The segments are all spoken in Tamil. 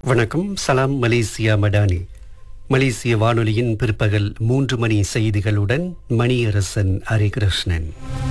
வணக்கம் சலாம் மலேசியா மடானி மலேசிய வானொலியின் பிற்பகல் மூன்று மணி செய்திகளுடன் மணியரசன் ஹரிகிருஷ்ணன்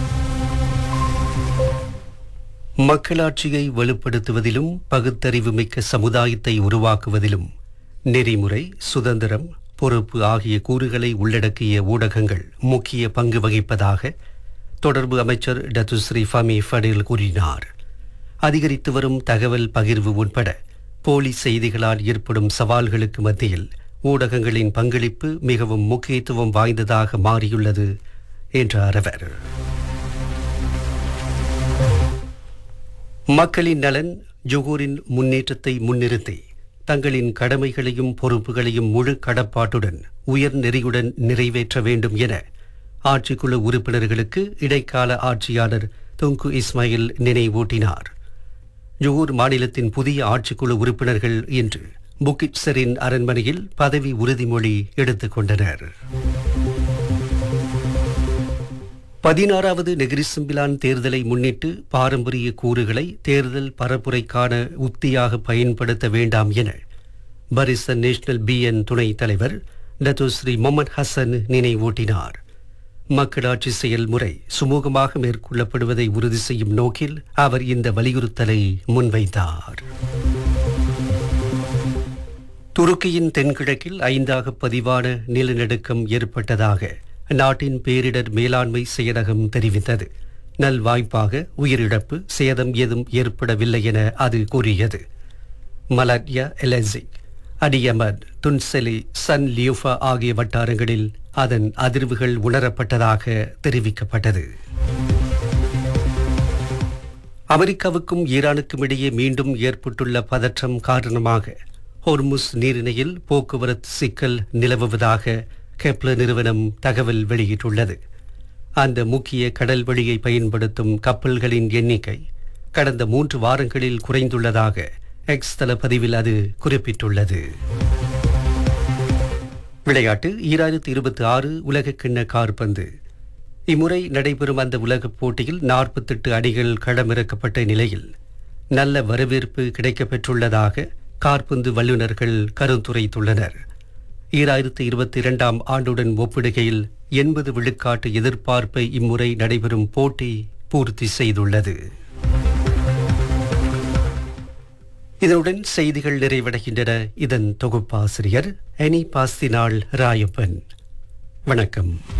மக்களாட்சியை வலுப்படுத்துவதிலும் பகுத்தறிவு மிக்க சமுதாயத்தை உருவாக்குவதிலும் நெறிமுறை சுதந்திரம் பொறுப்பு ஆகிய கூறுகளை உள்ளடக்கிய ஊடகங்கள் முக்கிய பங்கு வகிப்பதாக தொடர்பு அமைச்சர் டத்துஸ்ரீ ஃபமி ஃபடில் கூறினார் அதிகரித்து வரும் தகவல் பகிர்வு உட்பட போலி செய்திகளால் ஏற்படும் சவால்களுக்கு மத்தியில் ஊடகங்களின் பங்களிப்பு மிகவும் முக்கியத்துவம் வாய்ந்ததாக மாறியுள்ளது என்றார் அவர் மக்களின் நலன் ஜொகூரின் முன்னேற்றத்தை முன்னிறுத்தி தங்களின் கடமைகளையும் பொறுப்புகளையும் முழு கடப்பாட்டுடன் உயர் நெறியுடன் நிறைவேற்ற வேண்டும் என ஆட்சிக்குழு உறுப்பினர்களுக்கு இடைக்கால ஆட்சியாளர் தொங்கு இஸ்மாயில் நினைவூட்டினார் ஜொகூர் மாநிலத்தின் புதிய ஆட்சிக்குழு உறுப்பினர்கள் இன்று புக்கிட்சரின் அரண்மனையில் பதவி உறுதிமொழி எடுத்துக் கொண்டனர் பதினாறாவது நெகிரிசம்பிலான் தேர்தலை முன்னிட்டு பாரம்பரிய கூறுகளை தேர்தல் பரப்புரைக்கான உத்தியாக பயன்படுத்த வேண்டாம் என பரிச நேஷனல் பிஎன் துணைத் தலைவர் டத்துஸ்ரீ முகமது ஹசன் நினைவூட்டினார் மக்களாட்சி செயல்முறை சுமூகமாக மேற்கொள்ளப்படுவதை உறுதி செய்யும் நோக்கில் அவர் இந்த வலியுறுத்தலை முன்வைத்தார் துருக்கியின் தென்கிழக்கில் ஐந்தாக பதிவான நிலநடுக்கம் ஏற்பட்டதாக நாட்டின் பேரிடர் மேலாண்மை செயலகம் தெரிவித்தது நல்வாய்ப்பாக உயிரிழப்பு சேதம் ஏதும் ஏற்படவில்லை என அது கூறியது மலட்யா எலெசிக் அடியமட் துன்செலி சன் லியூஃபா ஆகிய வட்டாரங்களில் அதன் அதிர்வுகள் உணரப்பட்டதாக தெரிவிக்கப்பட்டது அமெரிக்காவுக்கும் ஈரானுக்கும் இடையே மீண்டும் ஏற்பட்டுள்ள பதற்றம் காரணமாக ஹோர்முஸ் நீரிணையில் போக்குவரத்து சிக்கல் நிலவுவதாக கெப்ல நிறுவனம் தகவல் வெளியிட்டுள்ளது அந்த முக்கிய கடல் வழியை பயன்படுத்தும் கப்பல்களின் எண்ணிக்கை கடந்த மூன்று வாரங்களில் குறைந்துள்ளதாக எக்ஸ் தள பதிவில் அது குறிப்பிட்டுள்ளது விளையாட்டு ஈராயிரத்தி இருபத்தி ஆறு உலகக்கிண்ண கார்பந்து இம்முறை நடைபெறும் அந்த உலகப் போட்டியில் நாற்பத்தெட்டு அணிகள் களமிறக்கப்பட்ட நிலையில் நல்ல வரவேற்பு கிடைக்கப்பெற்றுள்ளதாக கார்பந்து வல்லுநர்கள் கருத்துரைத்துள்ளனர் ஈராயிரத்தி இருபத்தி இரண்டாம் ஆண்டுடன் ஒப்பிடுகையில் எண்பது விழுக்காட்டு எதிர்பார்ப்பை இம்முறை நடைபெறும் போட்டி பூர்த்தி செய்துள்ளது இதனுடன் செய்திகள் நிறைவடைகின்றன இதன் தொகுப்பாசிரியர் எனி பாஸ்தினாள் ராயப்பன் வணக்கம்